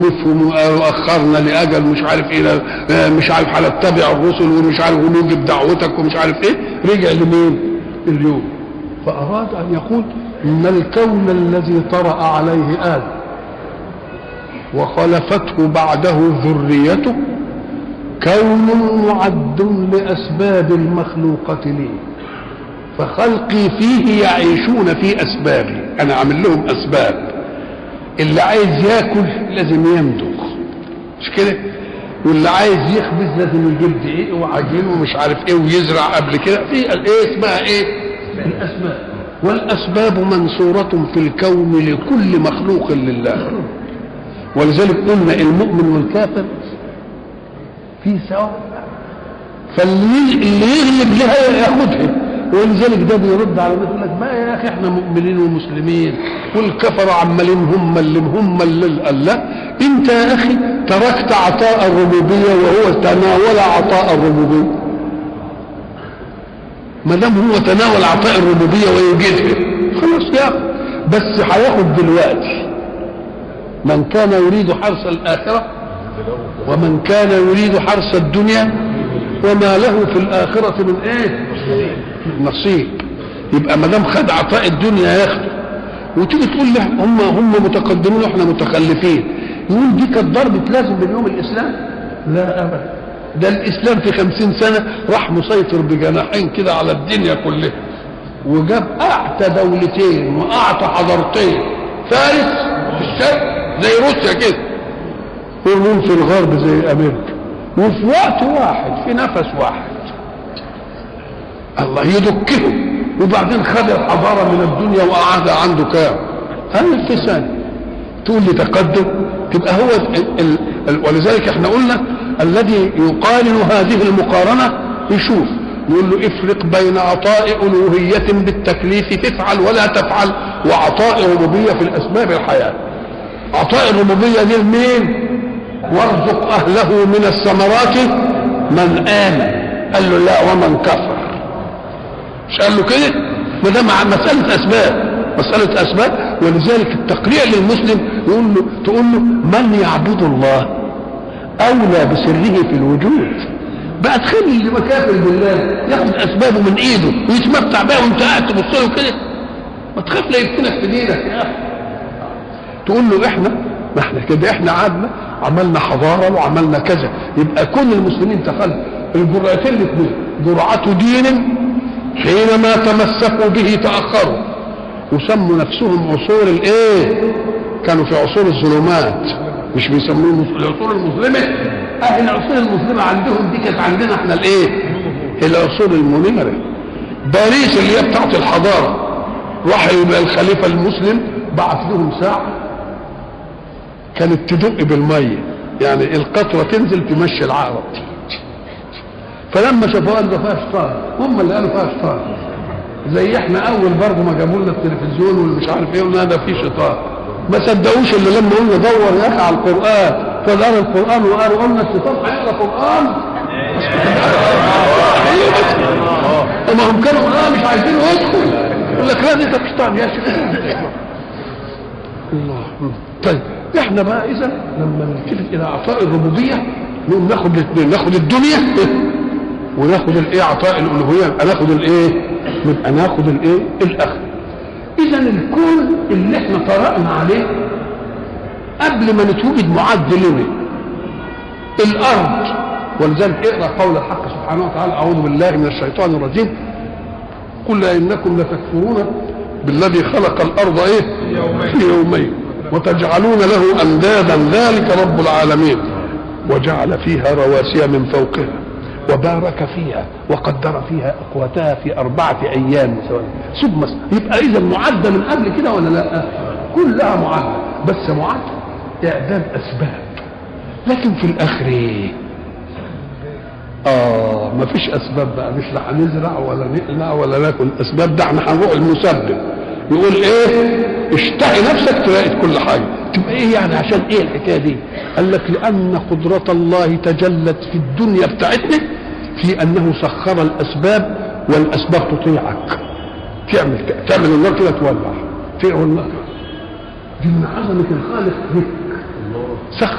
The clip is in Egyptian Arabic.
وفهم واخرنا لاجل مش عارف ايه آه، مش عارف هنتبع الرسل ومش عارف ونوجب دعوتك ومش عارف ايه رجع لمين؟ اليوم فاراد ان يقول ان الكون الذي طرا عليه ادم وخلفته بعده ذريته كون معد لاسباب المخلوقه لي فخلقي فيه يعيشون في اسبابي انا عامل لهم اسباب اللي عايز ياكل لازم يمضغ مش كده واللي عايز يخبز لازم يجيب دقيق وعجين ومش عارف ايه ويزرع قبل كده في الايه اسمها ايه الاسباب والاسباب منصوره في الكون لكل مخلوق لله ولذلك قلنا المؤمن والكافر في سواء فاللي اللي يغلب لها ياخدها ولذلك ده بيرد على الناس يقول لك ما يا اخي احنا مؤمنين ومسلمين والكفر عمالين هم اللي هم اللي قال لا انت يا اخي تركت عطاء الربوبيه وهو تناول عطاء الربوبيه ما دام هو تناول عطاء الربوبيه ويوجدها خلاص ياخد بس هياخد دلوقتي من كان يريد حرث الاخره ومن كان يريد حرث الدنيا وما له في الآخرة من إيه؟ نصيب يبقى ما دام خد عطاء الدنيا ياخده وتيجي تقول له هم هم متقدمين واحنا متخلفين يقول دي كانت ضربة لازم من يوم الإسلام؟ لا أبدا ده الإسلام في خمسين سنة راح مسيطر بجناحين كده على الدنيا كلها وجاب أعتى دولتين وأعتى حضارتين فارس في الشرق زي روسيا كده والروم في الغرب زي أمريكا وفي وقت واحد في نفس واحد الله يدكهم وبعدين خد الحضارة من الدنيا وقعدها عنده كام ألف سنة تقول لي تقدم تبقى هو ال ال ال ولذلك احنا قلنا الذي يقارن هذه المقارنة يشوف يقول له افرق بين عطاء ألوهية بالتكليف تفعل ولا تفعل وعطاء ربوبية في الأسباب الحياة عطاء الربوبية دي لمين؟ وارزق اهله من الثمرات من امن قال له لا ومن كفر مش قال له كده ما ده مع مساله اسباب مساله اسباب ولذلك التقريع للمسلم يقول له تقول له من يعبد الله اولى بسره في الوجود بقى تخلي اللي مكافر بالله ياخد اسبابه من ايده ويتمتع بها وانت قاعد تبص له كده ما تخاف لا يفتنك في دينك يا اخي تقول له احنا ما احنا كده احنا قعدنا عملنا حضاره وعملنا كذا يبقى كل المسلمين تخلوا الجرأتين الاثنين جرعة دين حينما تمسكوا به تأخروا وسموا نفسهم عصور الايه كانوا في عصور الظلمات مش بيسموهم العصور المظلمة اهل العصور المظلمة عندهم دي كانت عندنا احنا الايه العصور المنيرة باريس اللي هي بتاعت الحضارة راح يبقى الخليفة المسلم بعث لهم ساعة كانت تدق بالميه يعني القطره تنزل تمشي العقرب فلما شافوها قالوا ده فيها شيطان هم اللي قالوا فيها شيطان زي احنا اول برضه ما جابوا لنا التلفزيون والمش عارف ايه قلنا ده في شيطان ما صدقوش اللي لما قلنا دور يا اخي على القران فقالوا القران وقالوا قلنا الشيطان هيقرا قران ما هم كانوا اه مش عايزين يدخل يقول لك لا ده شيطان يا شيخ الله طيب احنا بقى اذا لما نلتفت الى عطاء الربوبيه نقوم ناخد الاثنين ناخد الدنيا وناخد الايه عطاء الالوهيه نبقى ناخد الايه نبقى ناخد الايه الاخر اذا الكون اللي احنا طرقنا عليه قبل ما نتوجد معد لنا الارض ولذلك اقرا قول الحق سبحانه وتعالى اعوذ بالله من الشيطان الرجيم قل انكم لتكفرون بالذي خلق الارض ايه في يومين وتجعلون له اندادا ذلك رب العالمين وجعل فيها رواسي من فوقها وبارك فيها وقدر فيها اقواتها في اربعه ايام ثم يبقى اذا معده من قبل كده ولا لا؟ كلها معده بس معده اعداد اسباب لكن في الاخر ايه؟ اه ما فيش اسباب بقى مش لا هنزرع ولا نقلع ولا ناكل اسباب ده احنا هنروح المسبب يقول ايه اشتهي نفسك تلاقي كل حاجه تبقى ايه يعني عشان ايه الحكايه دي قال لك لان قدره الله تجلت في الدنيا بتاعتنا في انه سخر الاسباب والاسباب تطيعك تعمل تعمل النار كده تولع تقوى النار دي من عظمه الخالق بك سخر